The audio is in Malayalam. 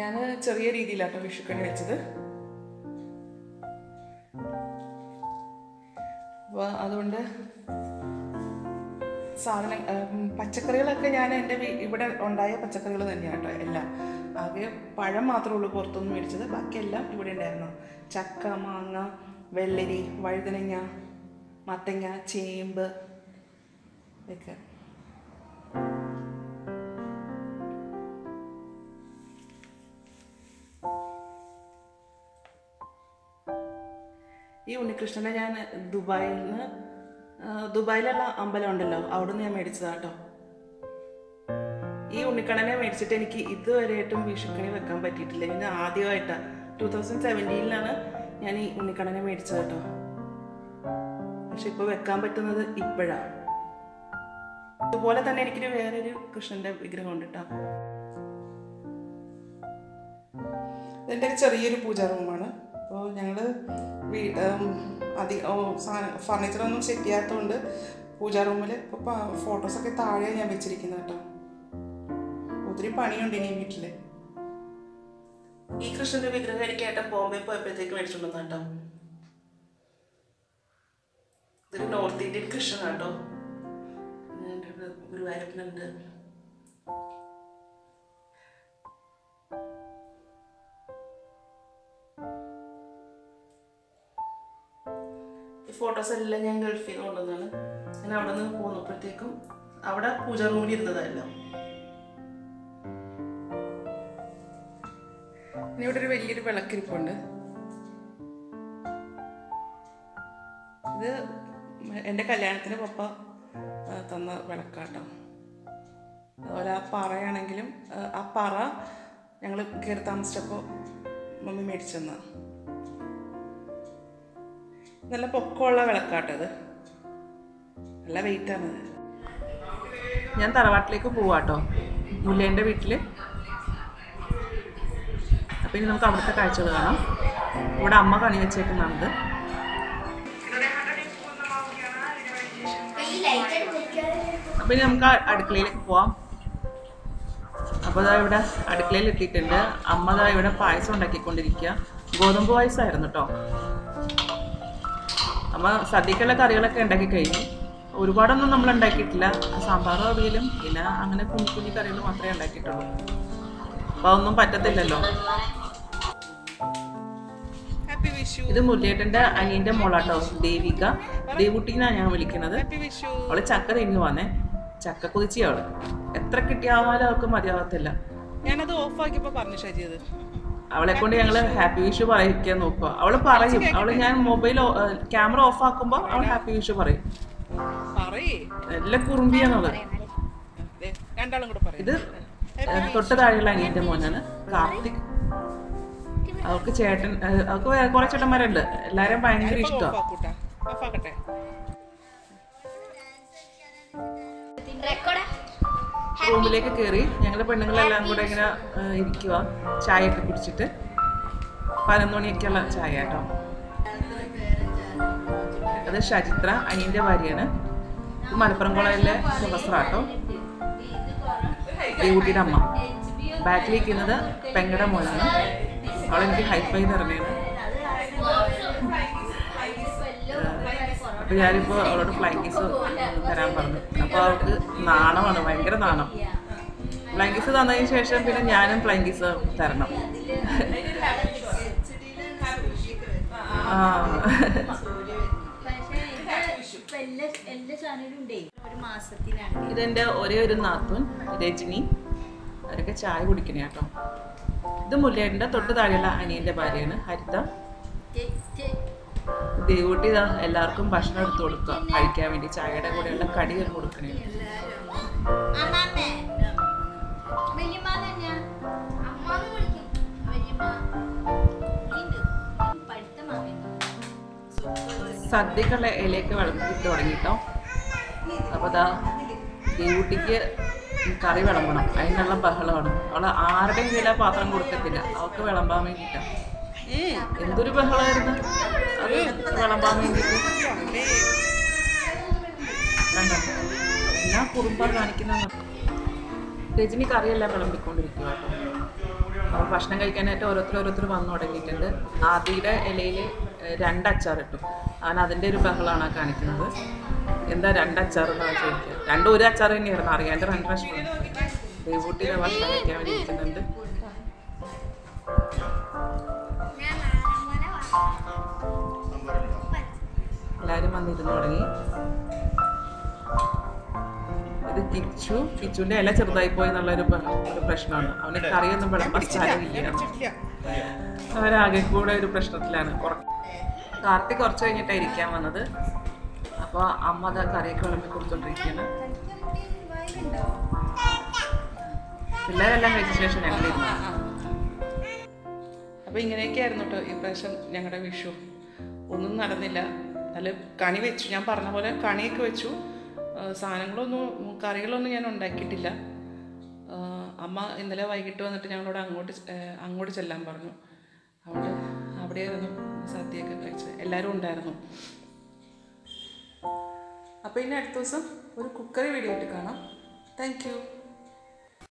ഞാൻ ചെറിയ രീതിയിലാട്ടോ വിഷുക്കണി വെച്ചത് അപ്പോൾ അതുകൊണ്ട് സാധനം ഉം, പച്ചക്കറികളൊക്കെ ഞാൻ എൻ്റെ വീ- ഇവിടെ ഉണ്ടായ പച്ചക്കറികൾ തന്നെയാണ് കേട്ടോ എല്ലാം ആകെ പഴം മാത്രമേ ഉള്ളൂ പുറത്തുനിന്ന് മേടിച്ചത് ബാക്കിയെല്ലാം ഇവിടെ ഉണ്ടായിരുന്നു ചക്ക മാങ്ങ വെള്ളരി വഴുതനങ്ങ മത്തങ്ങ ചേമ്പ് ഇതൊക്കെ ഈ ഉണ്ണികൃഷ്ണനെ ഞാൻ ദുബായിൽ നിന്ന് ആ, ദുബായിലുള്ള അമ്പലം ഉണ്ടല്ലോ അവിടുന്ന് ഞാൻ മേടിച്ചതാ കേട്ടോ ഈ ഉണ്ണിക്കണ്ണനെ മേടിച്ചിട്ട് എനിക്ക് ഇതുവരെയായിട്ടും വിഷുക്കണി വെക്കാൻ പറ്റിയിട്ടില്ല ഇത് ആദ്യമായിട്ടാണ് ടൂ തൗസൻഡ് സെവൻറ്റീനിലാണ് ഞാൻ ഈ ഉണ്ണിക്കണ്ണനെ മേടിച്ചത് കേട്ടോ പക്ഷെ ഇപ്പോൾ വെക്കാൻ പറ്റുന്നത് ഇപ്പോഴാണ് അതുപോലെ തന്നെ എനിക്കൊരു വേറൊരു കൃഷ്ണന്റെ വിഗ്രഹം ഉണ്ട് കേട്ടോ ഇതെൻ്റെ ഒരു ചെറിയൊരു പൂജാ റൂമാണ് അപ്പോൾ ഞങ്ങൾ അധികം ഫർണിച്ചറൊന്നും സെറ്റ് ചെയ്യാത്തതുകൊണ്ട് പൂജാ റൂമിൽ ഇപ്പോൾ ഫോട്ടോസൊക്കെ താഴെ ഞാൻ വെച്ചിരിക്കുന്നത് കേട്ടോ ഒത്തിരി പണിയുണ്ട് ഇനി വീട്ടിൽ ഈ കൃഷ്ണന്റെ വിഗ്രഹം എനിക്ക് ഏട്ടൻ ബോംബെ പോയപ്പോഴത്തേക്ക് മേടിച്ചിട്ടുണ്ടെന്ന് കേട്ടോ ഇതൊരു നോർത്ത് ഇന്ത്യൻ കൃഷ്ണൻ കേട്ടോ ഗുരുവായൂരപ്പനുണ്ട് ഈ ഫോട്ടോസ് എല്ലാം ഞാൻ ഗൾഫിൽ നിന്ന് കൊണ്ടുവന്നാണ് ഞാൻ അവിടെ നിന്ന് പോന്നപ്പോഴത്തേക്കും അവിടെ പൂജ റൂമിൽ ഇരുന്നതല്ല ഇനി ഇവിടെ ഒരു വലിയൊരു വിളക്കിരിപ്പുണ്ട് ഇത് എൻ്റെ കല്യാണത്തിന് പപ്പ ആ, തന്ന വിളക്കാട്ടോ അതുപോലെ ആ പറയാണെങ്കിലും ആ, ആ പറ ഞങ്ങൾ കയറി താമസിച്ചപ്പോൾ മമ്മി മേടിച്ചു തന്ന നല്ല പൊക്കമുള്ള വിളക്കാട്ടത് നല്ല വെയിറ്റാണ് ഞാൻ തറവാട്ടിലേക്ക് പോവാട്ടോ മുല്ലേൻ്റെ വീട്ടിൽ അപ്പം ഇനി നമുക്ക് അവിടുത്തെ കാഴ്ചകൾ കാണാം ഇവിടെ അമ്മ കണി വെച്ചേക്കുന്നതാണിത് അപ്പം ഇനി നമുക്ക് ആ അടുക്കളയിലേക്ക് പോവാം അപ്പോൾ ഇതാ ഇവിടെ അടുക്കളയിൽ എത്തിയിട്ടുണ്ട് അമ്മ ദാ ഇവിടെ പായസം ഉണ്ടാക്കിക്കൊണ്ടിരിക്കുക ഗോതമ്പ് പായസമായിരുന്നു കേട്ടോ അമ്മ സദ്യക്കുള്ള കറികളൊക്കെ ഉണ്ടാക്കി കഴിഞ്ഞു ഒരുപാടൊന്നും നമ്മൾ ഉണ്ടാക്കിയിട്ടില്ല സാമ്പാറും അവിയലും പിന്നെ അങ്ങനെ കുഞ്ഞു കുഞ്ഞു കറികൾ മാത്രമേ ഉണ്ടാക്കിയിട്ടുള്ളൂ അപ്പോൾ അതൊന്നും പറ്റത്തില്ലല്ലോ ഹാപ്പി വിഷു ഇത് മുല്ലേട്ടൻ്റെ അനിയൻ്റെ മോളാട്ടോ ദേവിക ദേവുട്ടീന്നാണ് ഞാൻ വിളിക്കുന്നത് ഹാപ്പി വിഷു അവള് ചക്ക തിന്നു വന്നേ ചക്ക കുതിച്ചി അവള് എത്ര കിട്ടിയാലും അവൾക്ക് മതിയാവത്തില്ല ഞാനത് ഓഫ് ആക്കിയപ്പോ പറഞ്ഞു ഷജിയത് അവളെ കൊണ്ട് ഞങ്ങള് ഹാപ്പി വിഷു പറയിക്കാൻ നോക്കുക അവള് പറയും അവള് ഞാൻ മൊബൈൽ ക്യാമറ ഓഫ് ആക്കുമ്പോ അവൾ ഹാപ്പി വിഷു പറയും പറയേ നല്ല കുറുമ്പിയാന്നുള്ളത് ദേ, രണ്ടാളും കൂടെ പറയും ഇത് ഏഹ്, തൊട്ട് താഴെയുള്ള അനിയന്റെ മോനാണ് കാർത്തിക് അവൾക്ക് ചേട്ടൻ ഏഹ്, അവൾക്ക് വേറെ കുറെ ചേട്ടന്മാരുണ്ട് എല്ലാരെയും ഭയങ്കര ഓഫ് ഇഷ്ടമാണ് ആക്കൂട്ടാ ഓഫ് ആക്കട്ടെ റൂമിലേക്ക് കയറി ഞങ്ങൾ പെണ്ണുങ്ങളെല്ലാം കൂടെ ഇങ്ങനെ ഏഹ്, ഇരിക്കുക ചായയൊക്കെ കുടിച്ചിട്ട് പതിനൊന്ന് മണിയൊക്കെയുള്ള ചായ കേട്ടോ അത് ഷജിത്ര അനിയൻ്റെ ഭാര്യയാണ് ഇത് മലപ്പുറം കോളേജിലെ പ്രൊഫസറാട്ടോ ദേവുട്ടിയുടെ അമ്മ ബാക്കിലിരിക്കുന്നത് പെങ്ങടെ മോനാണ് അവളെനിക്ക് ഹൈഫൈ നിറഞ്ഞാണ് അപ്പോൾ ഞാനിപ്പോൾ അവളോട് ഫ്ലൈങ് കിസ് തരാൻ പറഞ്ഞു അപ്പോൾ അവൾക്ക് നാണമാണ് ഭയങ്കര നാണം ഫ്ലൈങ് കിസ് തന്നതിന് ശേഷം പിന്നെ ഞാനും ഫ്ലൈങ് കിസ് തരണം ആ എല്ലാ ചാനലും ഉണ്ടേ ഒരു മാസത്തിനാണ് ഇതെൻ്റെ ഒരേ ഒരു നാത്തൂൻ രജനി അവരൊക്കെ ചായ കുടിക്കണേ കേട്ടോ ഇത് മുല്ലേൻ്റെ തൊട്ട് താഴെയുള്ള അനിയൻ്റെ ഭാര്യയാണ് ഹരിത ദേവൂട്ടി ഇതാ എല്ലാവർക്കും ഭക്ഷണം എടുത്തു കൊടുക്കുക കഴിക്കാൻ വേണ്ടി ചായയുടെ കൂടെയുള്ള കടി കൊടുക്കണേ അമ്മാമ്മേ വല്യമ്മ തന്നെയാ അമ്മാന്ന് വിളിക്കും വല്യമ്മ ഉണ്ട് പഠിത്ത മാമിയുണ്ടോ സദ്യക്കുള്ള ഇലയൊക്കെ വിളമ്പിട്ട് തുടങ്ങിട്ടോ അപ്പോൾ അതാ ദേവൂട്ടിക്ക് കറി വിളമ്പണം അതിനുള്ള ബഹളമാണ് അവൾ ആരുടെയും കയ്യിലെ പാത്രം കൊടുക്കത്തില്ല അവൾക്ക് വിളമ്പാൻ വേണ്ടിയിട്ടാണ് എന്തൊരു ബഹളമായിരുന്നു അത് വിളമ്പാൻ വേണ്ടിയിട്ട് കണ്ടോ എന്നാ കുറുമ്പാ കാണിക്കുന്ന രജനി കറിയെല്ലാം വിളമ്പിക്കൊണ്ടിരിക്കുക കേട്ടോ അപ്പോൾ ഭക്ഷണം കഴിക്കാനായിട്ട് ഓരോരുത്തർ ഓരോരുത്തർ വന്നു തുടങ്ങിയിട്ടുണ്ട് ആദ്യയുടെ ഇലയിൽ രണ്ട് അച്ചാർ ഇട്ടു അവൻ അതിൻ്റെ ഒരു ബഹളമാണ് ആ കാണിക്കുന്നത് എന്താ രണ്ട് അച്ചാർ എന്നാണ് ചോദിക്കുക രണ്ടും ഒരു അച്ചാർ തന്നെയായിരുന്നു അറിയാണ്ട് രണ്ട് വിഷമം ദേവൂട്ടിയുടെ ഭക്ഷണം കഴിക്കാൻ വേണ്ടി ഇരിക്കുന്നുണ്ട് ഞാൻ നാളെ എല്ലാവരും വന്നിരുന്നു തുടങ്ങി ഇത് കിച്ചു കിച്ചുവിന്റെ ഇല ചെറുതായി പോയി എന്നുള്ള ഒരു പ്ര- ഒരു പ്രശ്നമാണ് അവന് കറിയൊന്നും വിളമ്പാൻ സ്ഥലമില്ല അവരാകെ കൂടെ ഒരു പ്രശ്നത്തിലാണ് ഉറ- കാർത്തിക് കുറച്ച് കഴിഞ്ഞിട്ടാണ് ഇരിക്കാൻ വന്നത് അപ്പോൾ അമ്മ അതാ കറിയൊക്കെ വിളമ്പി കൊടുത്തോണ്ടിരിക്കുകയാണ് പിള്ളേരെല്ലാം കഴിച്ച ശേഷം ഞങ്ങൾ ഇരുന്നു അപ്പോൾ ഇങ്ങനെയൊക്കെയായിരുന്നു കേട്ടോ ഈ പ്രാവശ്യം ഞങ്ങളുടെ വിഷു ഒന്നും നടന്നില്ല നല്ല കണി വെച്ചു ഞാൻ പറഞ്ഞ പോലെ കണിയൊക്കെ വെച്ചു ആ, സാധനങ്ങളൊന്നും കറികളൊന്നും ഞാൻ ഉണ്ടാക്കിയിട്ടില്ല ആ, അമ്മ ഇന്നലെ വൈകിട്ട് വന്നിട്ട് ഞങ്ങളോട് അങ്ങോട്ട് ചെ- ഏ, അങ്ങോട്ട് ചെല്ലാൻ പറഞ്ഞു അവിടെ അവിടെയായിരുന്നു സദ്യയൊക്കെ കഴിച്ചത് എല്ലാവരും ഉണ്ടായിരുന്നു അപ്പോൾ ഇനി അടുത്ത ദിവസം ഒരു കുക്കറി വീഡിയോ ആയിട്ട് കാണാം താങ്ക് യു